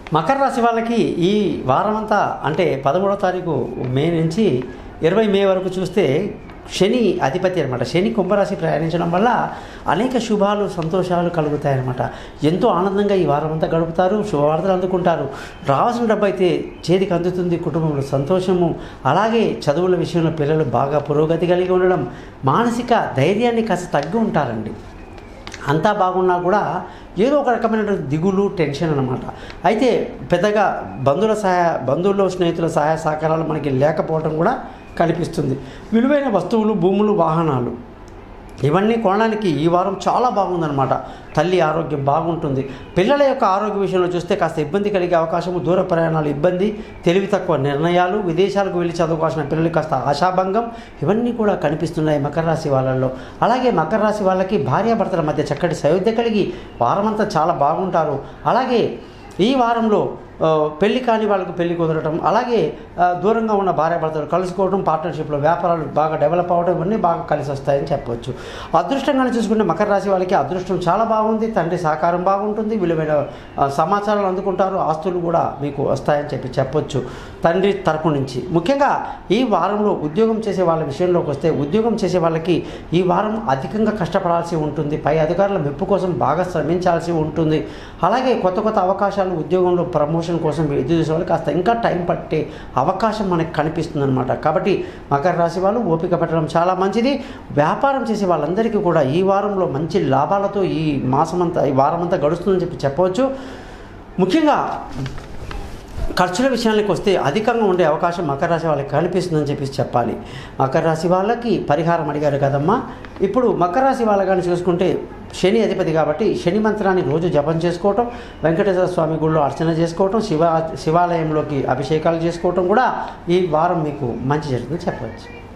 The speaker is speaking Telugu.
మకర రాశి వాళ్ళకి ఈ వారం అంతా అంటే పదమూడవ తారీఖు మే నుంచి ఇరవై మే వరకు చూస్తే శని అధిపతి అనమాట శని కుంభరాశి ప్రయాణించడం వల్ల అనేక శుభాలు సంతోషాలు కలుగుతాయన్నమాట ఎంతో ఆనందంగా ఈ వారం అంతా గడుపుతారు శుభవార్తలు అందుకుంటారు రావాల్సిన డబ్బు అయితే చేతికి అందుతుంది కుటుంబంలో సంతోషము అలాగే చదువుల విషయంలో పిల్లలు బాగా పురోగతి కలిగి ఉండడం మానసిక ధైర్యాన్ని కాస్త తగ్గి ఉంటారండి అంతా బాగున్నా కూడా ఏదో ఒక రకమైన దిగులు టెన్షన్ అనమాట అయితే పెద్దగా బంధువుల సహాయ బంధువులు స్నేహితుల సహాయ సహకారాలు మనకి లేకపోవడం కూడా కనిపిస్తుంది విలువైన వస్తువులు భూములు వాహనాలు ఇవన్నీ కొనడానికి ఈ వారం చాలా బాగుందన్నమాట తల్లి ఆరోగ్యం బాగుంటుంది పిల్లల యొక్క ఆరోగ్య విషయంలో చూస్తే కాస్త ఇబ్బంది కలిగే అవకాశము దూర ప్రయాణాలు ఇబ్బంది తెలివి తక్కువ నిర్ణయాలు విదేశాలకు వెళ్ళి చదువుకోవాల్సిన పిల్లలకి కాస్త ఆశాభంగం ఇవన్నీ కూడా కనిపిస్తున్నాయి మకర రాశి వాళ్ళల్లో అలాగే మకర రాశి వాళ్ళకి భార్యాభర్తల మధ్య చక్కటి సయోధ్య కలిగి వారమంతా చాలా బాగుంటారు అలాగే ఈ వారంలో ఆ, పెళ్లి కాని వాళ్ళకు పెళ్లి కుదరటం అలాగే ఆ, దూరంగా ఉన్న భార్యాభర్తలు కలుసుకోవడం పార్ట్నర్షిప్లో వ్యాపారాలు బాగా డెవలప్ అవ్వడం ఇవన్నీ బాగా కలిసి వస్తాయని చెప్పవచ్చు అదృష్టంగానే చూసుకుంటే మకర రాశి వాళ్ళకి అదృష్టం చాలా బాగుంది తండ్రి సహకారం బాగుంటుంది విలువైన ఆ, సమాచారాలు అందుకుంటారు ఆస్తులు కూడా మీకు వస్తాయని చెప్పి చెప్పొచ్చు తండ్రి తరపు నుంచి ముఖ్యంగా ఈ వారంలో ఉద్యోగం చేసే వాళ్ళ విషయంలోకి వస్తే ఉద్యోగం చేసే వాళ్ళకి ఈ వారం అధికంగా కష్టపడాల్సి ఉంటుంది పై అధికారుల మెప్పు కోసం బాగా శ్రమించాల్సి ఉంటుంది అలాగే కొత్త కొత్త అవకాశాలు ఉద్యోగంలో ప్రమోషన్ కోసం ఎదురు చూసే వాళ్ళు కాస్త ఇంకా టైం పట్టే అవకాశం మనకి కనిపిస్తుంది అనమాట కాబట్టి మకర రాశి వాళ్ళు ఓపిక పెట్టడం చాలా మంచిది వ్యాపారం చేసే వాళ్ళందరికీ కూడా ఈ వారంలో మంచి లాభాలతో ఈ మాసమంతా ఈ వారం అంతా గడుస్తుందని చెప్పి చెప్పవచ్చు ముఖ్యంగా ఖర్చుల విషయానికి వస్తే అధికంగా ఉండే అవకాశం మకర రాశి వాళ్ళకి కనిపిస్తుందని చెప్పేసి చెప్పాలి మకర రాశి వాళ్ళకి పరిహారం అడిగారు కదమ్మా ఇప్పుడు మకర రాశి వాళ్ళ కానీ చూసుకుంటే శని అధిపతి కాబట్టి శని మంత్రాన్ని రోజు జపం చేసుకోవటం వెంకటేశ్వర స్వామి గుడిలో అర్చన చేసుకోవటం శివ శివాలయంలోకి అభిషేకాలు చేసుకోవటం కూడా ఈ వారం మీకు మంచి జరుగుతుందని చెప్పవచ్చు